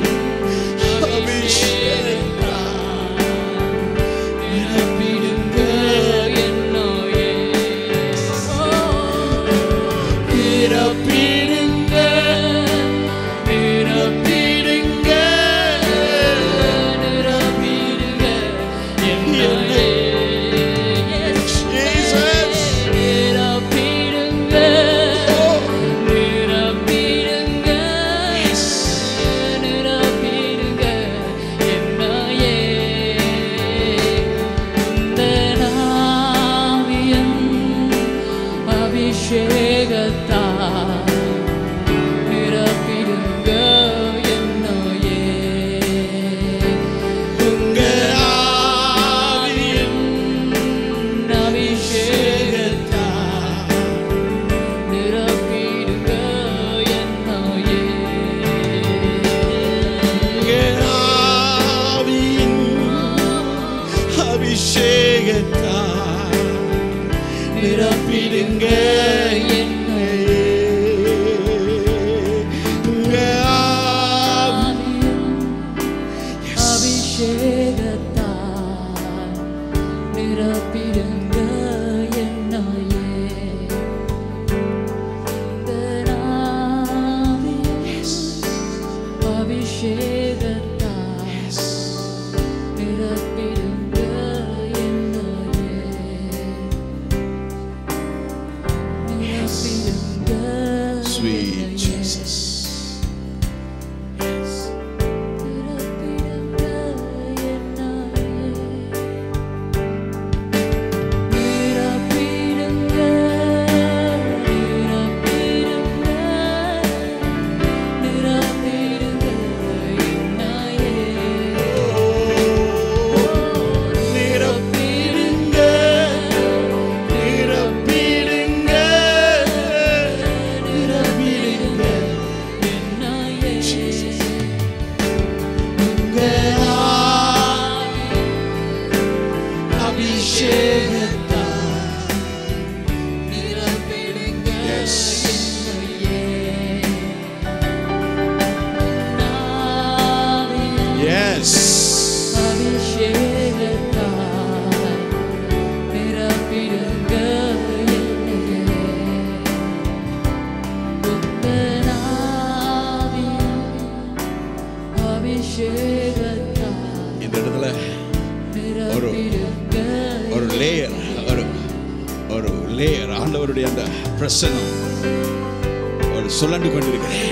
அபிஷேகத்தால் நிரப்பிடுங்க என்னையே நிரப்பிடுங்க நிரப்பிடுங்க நிரப்பிடுங்க என்னையே Jesus. நிரப்பிடுங்க நிரப்பிடுங்க நிரப்பிடுங்க என்னையே இந்த நாவியம் அபிஷேகத்தால் நிரப்பிடுங்க என்னையே உங்க ஆவியின் அபிஷேகத்தால் நிரப்பிடுங்க என்னையே உங்க ஆவியின் அபிஷேகத்தால் நிரப்பிடுங்க என்னையே உங்க ஆவி அபிஷேகத்தால் நிரப்பிடுங்க என்னையே அபிஷேகத்தால் நிரப்பிடுங்க என்னையே நிரப்பிடுங்க Sweet என்னையே. Jesus. Yes. நிரப்பிடுங்க எஸ் அபிஷேகத்தால் நிரப்பிடுங்க என்னையே. உந்தன் ஆவியின் அபிஷேகத்தால் இந்த இடத்துல நிரப்பிடுங்க ஒரு லேயர் ஒரு ஒரு லேயர் ஆண்டவருடைய அந்த பிரசனம் ஒரு சுழண்டு கொண்டிருக்கிறேன்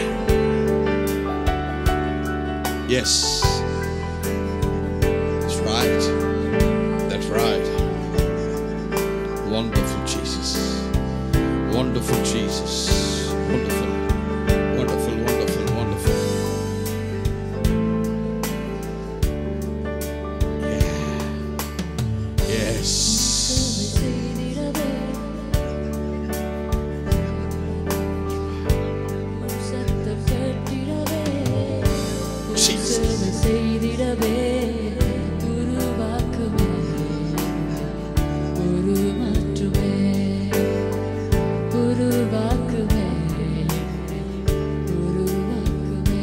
yes That's right. That's right. Wonderful Jesus. Wonderful Jesus. Wonderful. Wonderful, wonderful, wonderful. Yeah. Yes. செய்திடவே உம் சத்தம் கேட்டிடவே உம் Jesus. சேவை செய்திடவே உருவாக்குமே உருமாற்றுமே உருவாக்குமே உருவாக்குமே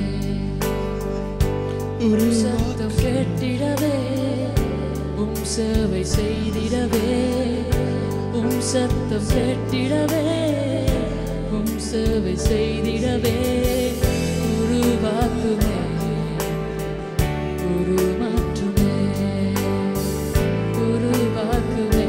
உம் சத்தம் கேட்டிடவே உம் சேவை செய்திடவே உம் சத்தம் கேட்டிடவே உம் சேவை செய்திடவே உருவாக்குமே உருமாற்றுமே உருவாக்குமே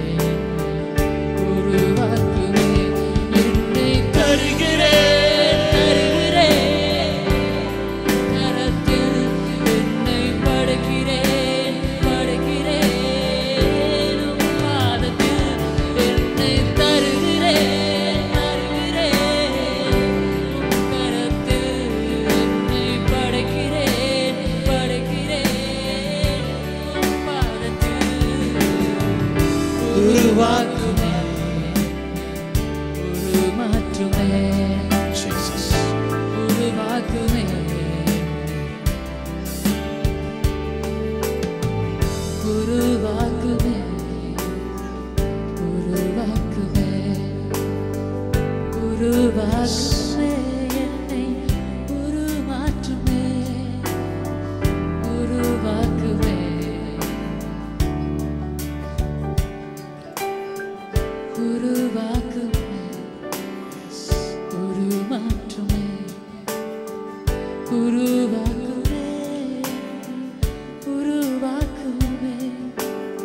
உருவாக்குமே என்னை தருகிறேன் தருகிறேன் கரத்தில் என்னை படைக்கிறேன் படைக்கிறேன் உம் பாதத்தில் என்னை தருகிறேன் தருகிறேன் உம் கரத்தில் என்னை படைக்கிறேன் படைக்கிறேன் உம் பாதத்தில் உருவாக்குமே உருமாற்றுமே Jesus. உருவாக்குமே உருவாக்குமே உருவாக்குமே உருவாக்குமே என்னை உருமாற்றுமே உருவாக்குமே உருவாக்குமே உருமாற்றுமே உருவாக்குமே உருவாக்குமே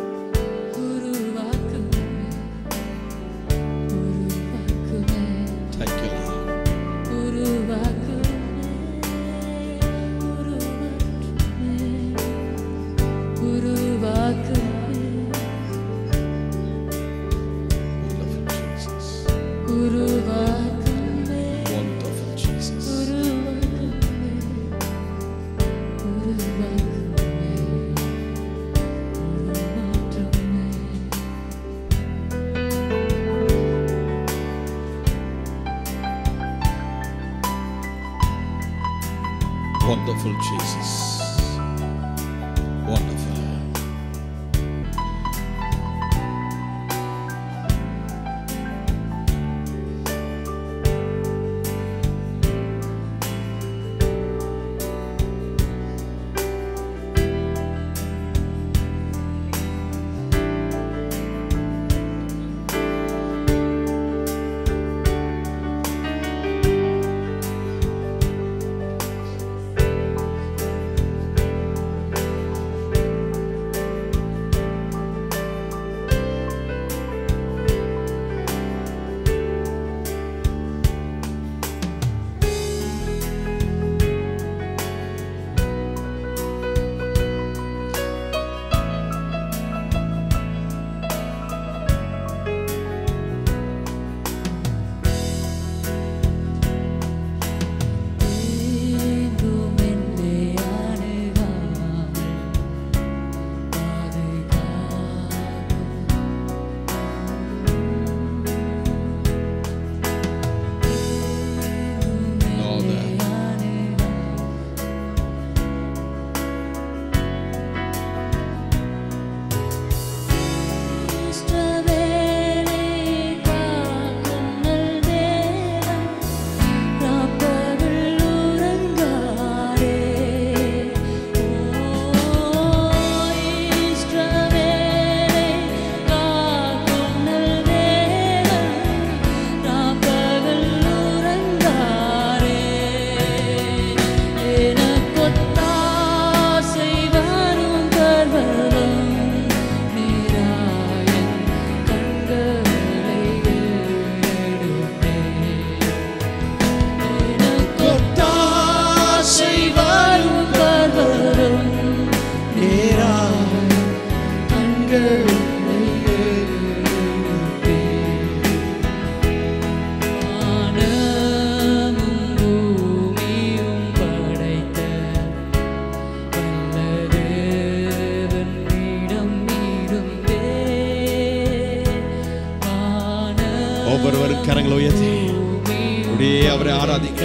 கரங்களை உயர்த்தி அப்படியே அவரை ஆராதிங்க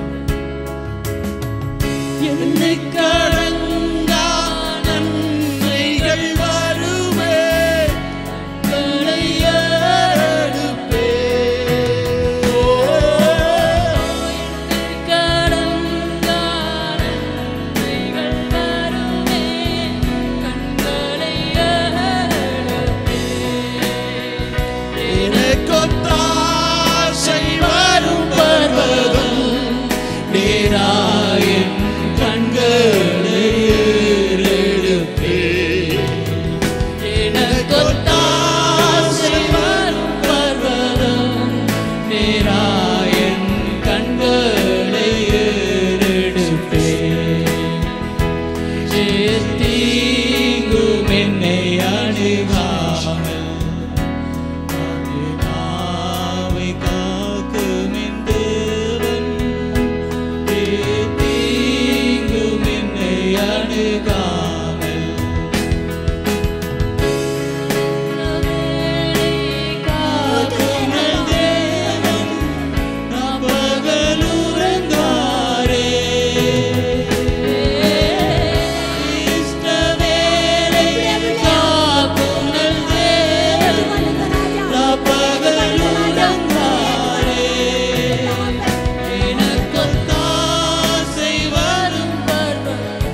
என்னை கடங்கா நன்மைகள் வருமே களையறுப்பே என்னை கடங்கா நன்மைகள் வருமே கண்களை அறுப்பே எனக்கொத்தாசை வரும் பர்வதம் நேராயின் கண்களை ஏறெடுப்பே எனக்கொத்தாசை வரும் பர்வதம் நேராயன் கண்களை ஏறெடுப்பே தீங்கும் என்னை அணுகாமல் ஆவை காக்கும் என் தேவன் தீங்கும் என்னை அணுகாமல் காக்கும் என் தேவன் நான் பகலுறங்காரே இஷ்டவேளை காக்கும் என் தேவன் நான் பகலுறங்காரே எனக்கொத்தாசை வரும் பர்வதம்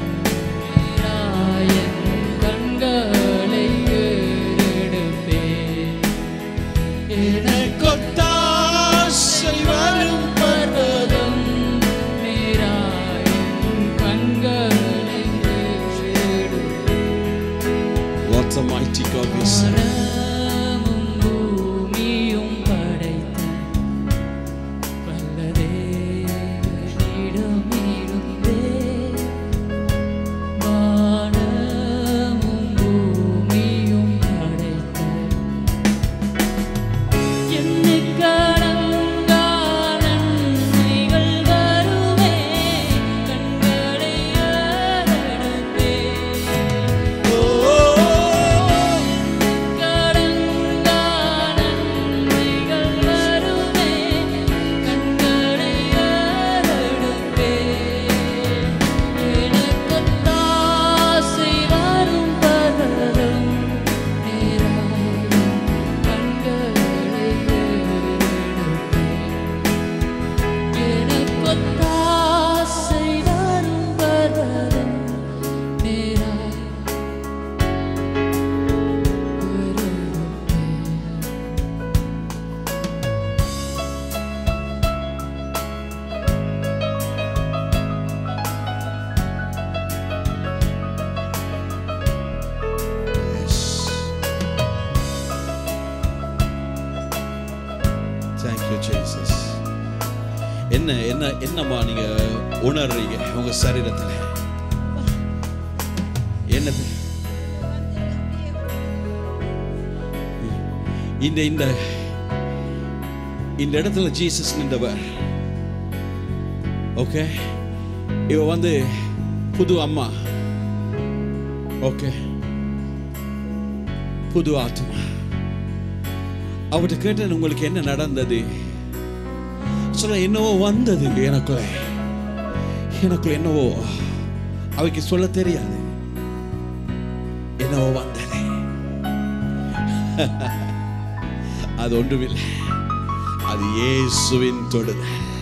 ராயன் கண்களை ஏறெடுப்பேன் எனக்கொத்தாசை வரும் பர்வதம் நேராயன் கண்களை ஏறெடுப்பேன் What a mighty God we serve. வானமும் பூமியும் படைத்த வல்ல தேவனிடமிருந்தே வானமும் பூமியும் படைத்த என்னை கடங்கா நன்மைகள் வருமே கண்களை ஏறெடுப்பே கடங்கா நன்மைகள் வருமே கண்களை ஏறெடுப்பே எனக்கொத்தாசை வரும் பர்வதம் நேராய் கண்களை ஏறெடுப்பே எனக்கொத்தாசை வரும் பர்வதம் நேராய் Yes. Thank you, Jesus. என்ன என்ன என்னம்மா நீங்க உணர்றீங்க உங்க சரீரத்துல என்னது இந்த இந்த இந்த இடத்துல ஜீசஸ் நின்றவர் ஓகே இவ வந்து புது அம்மா ஓகே புது ஆத்மா அவர்கிட்ட கேட்டேன் உங்களுக்கு என்ன நடந்தது சொல்ல என்னவோ வந்தது எனக்குள்ள எனக்குள்ள என்னவோ அவைக்கு சொல்ல தெரியாது என்னவோ வந்தது அது ஒன்றுமில்லை அது இயேசுவின் தொடுதல்